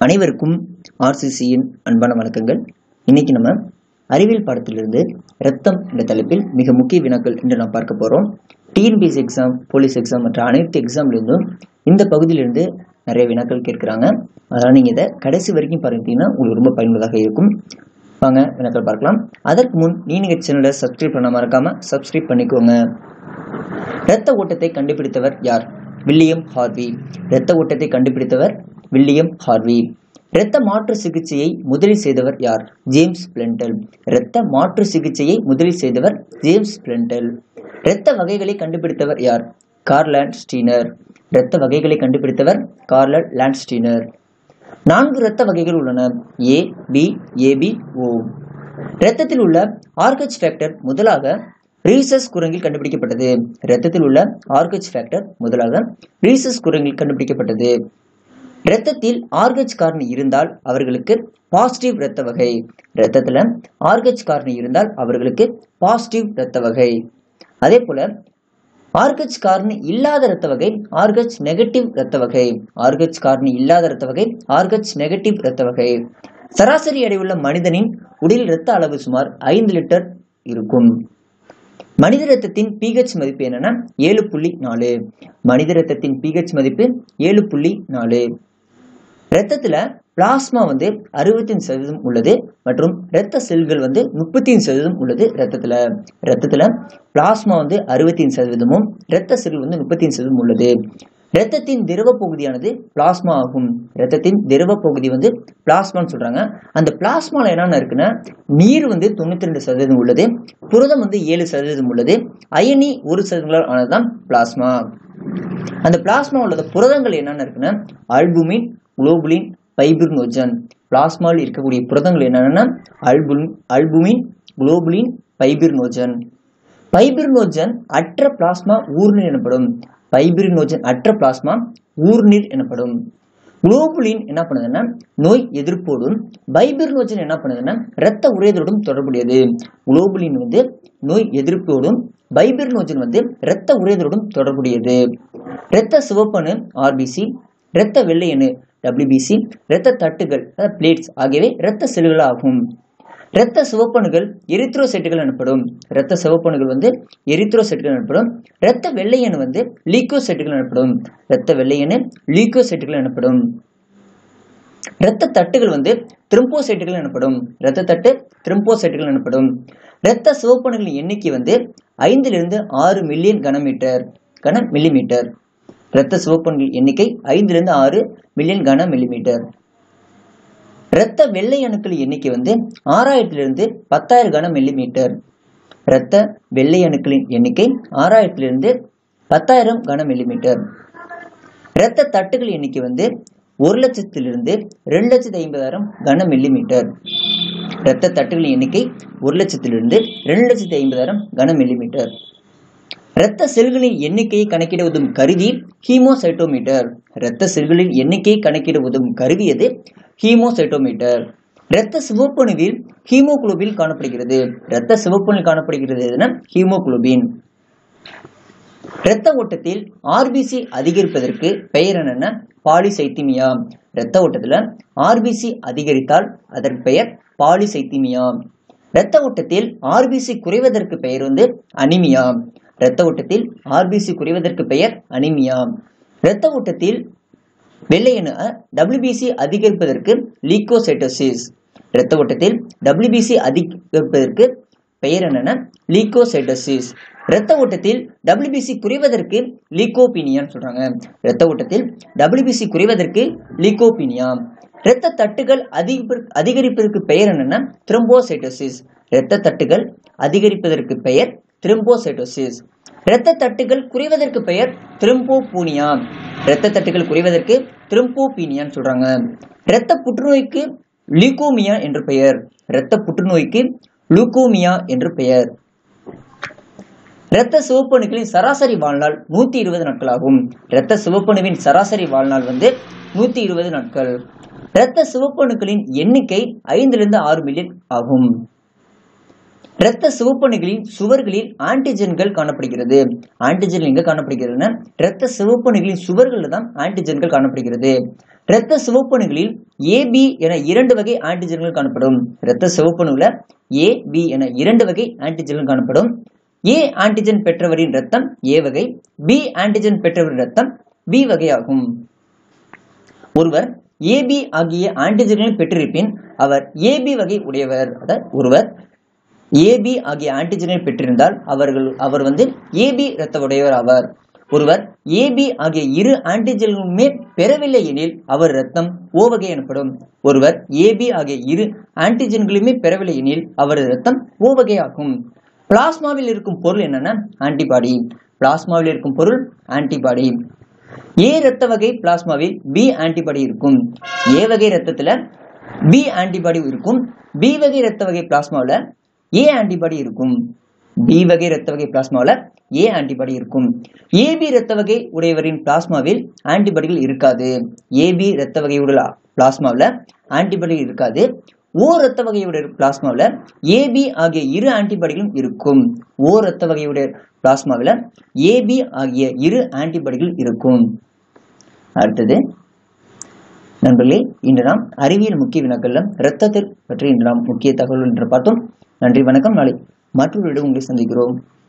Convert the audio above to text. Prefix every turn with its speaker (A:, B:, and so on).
A: அனைவருக்கும் ஆர்சிசியின் அன்பான வணக்கங்கள் இன்னைக்கு நம்ம அறிவியல் பாடத்திலிருந்து ரத்தம் என்ற தலைப்பில் மிக முக்கிய வினாக்கள் என்று நாம் பார்க்க போறோம் டிஎன்பிஎஸ்சி எக்ஸாம் போலீஸ் எக்ஸாம் மற்ற அனைத்து எக்ஸாம்லேருந்தும் இந்த பகுதியிலிருந்து நிறைய வினாக்கள் கேட்குறாங்க அதனால் நீங்கள் இதை கடைசி வரைக்கும் பார்த்தீங்கன்னா உங்களுக்கு ரொம்ப பயனுள்ளதாக இருக்கும் வாங்க வினாக்கள் பார்க்கலாம் அதற்கு முன் நீங்கள் சேனலை சப்ஸ்கிரைப் பண்ண மறக்காம சப்ஸ்கிரைப் பண்ணிக்கோங்க இரத்த ஓட்டத்தை கண்டுபிடித்தவர் யார் வில்லியம் ஹார்வி இரத்த ஓட்டத்தை கண்டுபிடித்தவர் வில்லியம் ஹார்வி இரத்த மாற்று சிகிச்சையை முதலில் செய்தவர் யார் ஜேம்ஸ் பிளெண்டல் இரத்த மாற்று சிகிச்சையை முதலில் செய்தவர் ஜேம்ஸ் பிளெண்டல் இரத்த வகைகளை கண்டுபிடித்தவர் யார் கார்லாண்ட் ஸ்டீனர் இரத்த வகைகளை கண்டுபிடித்தவர் கார்லட் லாண்ட்ஸ்டீனர் நான்கு இரத்த வகைகள் உள்ளன ஏ பி ஏபி ஓ இரத்தத்தில் உள்ள ஆர்கச் ஃபேக்டர் முதலாக ரீசஸ் குரங்கில் கண்டுபிடிக்கப்பட்டது இரத்தத்தில் உள்ள ஆர்கச் ஃபேக்டர் முதலாக ரீசஸ் குரங்கில் கண்டுபிடிக்கப்பட்டது இரத்தத்தில் ஆர்கச் காரணி இருந்தால் அவர்களுக்கு பாசிட்டிவ் இரத்த வகை இரத்தத்துல ஆர்கச் காரணி இருந்தால் அவர்களுக்கு பாசிட்டிவ் இரத்த வகை அதே போல ஆர்கச் காரணி இல்லாத இரத்த வகை ஆர்கச் நெகட்டிவ் இரத்த வகை ஆர்கச் காரணி இல்லாத இரத்த வகை ஆர்கச் நெகட்டிவ் இரத்த வகை சராசரி எடையுள்ள மனிதனின் உடல் இரத்த அளவு சுமார் ஐந்து லிட்டர் இருக்கும் மனித ரத்தத்தின் பிஹெச் மதிப்பு என்னன்னா ஏழு புள்ளி நாலு மனித ரத்தத்தின் பிஹெச் மதிப்பு ஏழு புள்ளி நாலு ரத்தத்துல பிளாஸ்மா வந்து அறுபத்தஞ்சு சதவீதம் உள்ளது மற்றும் இரத்த செல்கள் வந்து முப்பத்தஞ்சு சதவீதம் உள்ளது ரத்தத்துல ரத்தத்துல பிளாஸ்மா வந்து அறுபத்தஞ்சு சதவீதமும் இரத்த செல்கள் வந்து முப்பத்தஞ்சு சதவீதம் உள்ளது இரத்தத்தின் திரவ பகுதியானது பிளாஸ்மா ஆகும் இரத்தத்தின் திரவ பகுதி வந்து பிளாஸ்மான்னு சொல்றாங்க அந்த பிளாஸ்மால என்னென்ன இருக்குன்னா நீர் வந்து தொண்ணூத்தி ரெண்டு சதவீதம் உள்ளது புரதம் வந்து ஏழு சதவீதம் உள்ளது அயனி ஒரு சதவீதம் ஆனதுதான் பிளாஸ்மா அந்த பிளாஸ்மா உள்ள புரதங்கள் என்னென்ன இருக்குன்னா அல்புமின் குளோபுலின் பைபிர்னோஜன் பிளாஸ்மாவில் இருக்கக்கூடிய புரதங்கள் என்னென்னா அல்புலின் அல்புமின் குளோபுலின் பைபிர்னோஜன் பைபிர்னோஜன் அற்ற பிளாஸ்மா ஊர்நீர் எனப்படும் பைபிரினோஜன் அற்ற பிளாஸ்மா ஊர்நீர் எனப்படும் குளோபுலின் என்ன பண்ணுதுன்னா நோய் எதிர்ப்போடும் பைபிர்னோஜன் என்ன பண்ணுதுன்னா இரத்த உறைதலோடும் தொடர்புடையது குளோபுலின் வந்து நோய் எதிர்ப்போடும் பைபிர்னோஜன் வந்து இரத்த உறைதலோடும் தொடர்புடையது இரத்த சிவப்பணு ஆர்பிசி இரத்த வெள்ளையணு டபிள்யூபிசி இரத்த தட்டுகள் பிளேட்ஸ் ஆகியவை இரத்த செல்கள் ஆகும் இரத்த சிவப்பணுகள் எரித்ரோசைட்டுகள் எனப்படும் இரத்த சிவப்பணுகள் வந்து எரித்ரோசைட்டுகள் எனப்படும் இரத்த வெள்ளையணு வந்து லீக்கோசைட்டுகள் எனப்படும் இரத்த வெள்ளையணு லீக்கோசைட்டுகள் எனப்படும் இரத்த தட்டுகள் வந்து த்ரிம்போசைட்டுகள் எனப்படும் இரத்த தட்டு த்ரிம்போசைட்டுகள் எனப்படும் இரத்த சிவப்பணுகளின் எண்ணிக்கை வந்து ஐந்திலிருந்து ஆறு மில்லியன் கனமீட்டர் கன மில்லிமீட்டர் இரத்த சிவப்பணுகள் எண்ணிக்கை ஐந்திலிருந்து ஆறு மில்லியன் கன மில்லிமீட்டர் இரத்த வெள்ளை அணுக்கள் எண்ணிக்கை வந்து ஆறாயிரத்திலிருந்து பத்தாயிரம் கன மில்லிமீட்டர் இரத்த வெள்ளை அணுக்களின் எண்ணிக்கை ஆறாயிரத்திலிருந்து பத்தாயிரம் கன மில்லிமீட்டர் இரத்த தட்டுகள் எண்ணிக்கை வந்து ஒரு லட்சத்திலிருந்து ரெண்டு லட்சத்தி ஐம்பதாயிரம் கன மில்லிமீட்டர் இரத்த தட்டுகளின் எண்ணிக்கை ஒரு லட்சத்திலிருந்து ரெண்டு லட்சத்தி ஐம்பதாயிரம் கன மில்லிமீட்டர் இரத்த செல்களின் எண்ணிக்கையை கணக்கிட உதவும் கருவி ஹீமோசைட்டோமீட்டர் இரத்த செல்களின் எண்ணிக்கையை கணக்கிட உதவும் கருவி எது ஹீமோசைட்டோமீட்டர் இரத்த சிவப்பணுவில் ஹீமோகுளோபின் காணப்படுகிறது இரத்த சிவப்பணுவில் காணப்படுகிறது எதுனா ஹீமோகுளோபின் இரத்த ஓட்டத்தில் ஆர்பிசி அதிகரிப்பதற்கு பெயர் என்னன்னா பாலிசைத்திமியா இரத்த ஓட்டத்துல ஆர்பிசி அதிகரித்தால் அதற்கு பெயர் பாலிசைத்திமியா இரத்த ஓட்டத்தில் ஆர்பிசி குறைவதற்கு பெயர் வந்து அனிமியா இரத்த ஓட்டத்தில் ஆர்பிசி குறைவதற்கு பெயர் அனிமியா இரத்த ஓட்டத்தில் வெள்ளையணு டபிள்யூபிசி அதிகரிப்பதற்கு லீகோசைட்டோசிஸ் இரத்த ஓட்டத்தில் டபிள்யூபிசி அதிகரிப்பதற்கு பெயர் என்னென்ன லீகோசைட்டோசிஸ் இரத்த ஓட்டத்தில் டபிள்யூபிசி குறைவதற்கு லீகோபீனியான்னு சொல்றாங்க இரத்த ஓட்டத்தில் டபிள்யூபிசி குறைவதற்கு லீகோபீனியா இரத்த தட்டுகள் அதிக அதிகரிப்பதற்கு பெயர் என்னன்னா த்ரோம்போசைட்டோசிஸ் இரத்த தட்டுகள் அதிகரிப்பதற்கு பெயர் த்ரிம்போசைட்டோசிஸ் இரத்த தட்டுகள் குறைவதற்கு பெயர் த்ரிம்போபூனியா இரத்த தட்டுகள் குறைவதற்கு த்ரிம்போபீனியான்னு சொல்றாங்க இரத்த புற்றுநோய்க்கு லியூகோமியா என்று பெயர் இரத்த புற்றுநோய்க்கு லூகோமியா என்று பெயர் இரத்த சிவப்பணுக்களின் சராசரி வாழ்நாள் நூத்தி இருபது நாட்கள் ஆகும் இரத்த சிவப்பணுவின் சராசரி வாழ்நாள் வந்து நூத்தி இருபது நாட்கள் இரத்த சிவப்பணுக்களின் எண்ணிக்கை ஐந்திலிருந்து ஆறு மில்லியன் ஆகும் இரத்த சிவப்பணுகளின் சுவர்களில் ஆன்டிஜென்கள் காணப்படுகிறது ஆன்டிஜென் எங்க காணப்படுகிறதுன்னா இரத்த சிவப்பணுகளின் சுவர்களில் தான் ஆன்டிஜென்கள் காணப்படுகிறது இரத்த சிவப்பணுகளில் ஏபி என இரண்டு வகை ஆன்டிஜன்கள் காணப்படும் இரத்த சிவப்பணுல ஏ பி என இரண்டு வகை ஆன்டிஜன்கள் காணப்படும் ஏ ஆன்டிஜன் பெற்றவரின் ரத்தம் ஏ வகை பி ஆன்டிஜன் பெற்றவரின் ரத்தம் பி வகையாகும் ஒருவர் ஏபி ஆகிய ஆன்டிஜன்களை பெற்றிருப்பின் அவர் ஏபி வகை உடையவர் அதாவது ஒருவர் ஏபி ஆகிய ஆன்டிஜனை பெற்றிருந்தால் அவர்கள் அவர் வந்து ஏபி இரத்த உடையவர் ஆவார் ஒருவர் ஏபி ஆகிய இரு ஆன்டிஜன்களுமே பெறவில்லை எனில் அவர் ரத்தம் ஓ வகை எனப்படும் ஒருவர் ஏபி ஆகிய இரு ஆன்டிஜன்களுமே பெறவில்லை எனில் அவரது ரத்தம் ஓ வகை ஆகும் பிளாஸ்மாவில் இருக்கும் பொருள் என்னன்னா ஆன்டிபாடி பிளாஸ்மாவில் இருக்கும் பொருள் ஆன்டிபாடி ஏ ரத்த வகை பிளாஸ்மாவில் பி ஆன்டிபாடி இருக்கும் ஏ வகை ரத்தத்துல பி ஆன்டிபாடி இருக்கும் பி வகை ரத்த வகை பிளாஸ்மாவில் ஏ ஆன்டிபாடி இருக்கும் பி வகை ரத்த வகை பிளாஸ்மாவில் ஏ ஆன்டிபாடி இருக்கும் ஏபி ரத்த வகை உடையவரின் பிளாஸ்மாவில் ஆன்டிபாடிகள் இருக்காது ஏபி ரத்த வகையுடைய பிளாஸ்மாவில் ஆன்டிபாடி இருக்காது ஓ ரத்த வகையுடைய பிளாஸ்மாவில் ஏபி ஆகிய இரு ஆன்டிபாடிகளும் இருக்கும் ஓ ரத்த வகையுடைய பிளாஸ்மாவில் ஏபி ஆகிய இரு ஆன்டிபாடிகள் இருக்கும் அடுத்தது நண்பர்களே இன்று நாம் அறிவியல் முக்கிய வினாக்கள்ல இரத்தத்தில் பற்றி இன்று நாம் முக்கிய தகவல் என்று பார்த்தோம் நன்றி வணக்கம் நாளை மற்றொரு இடம் உங்களை சந்திக்கிறோம்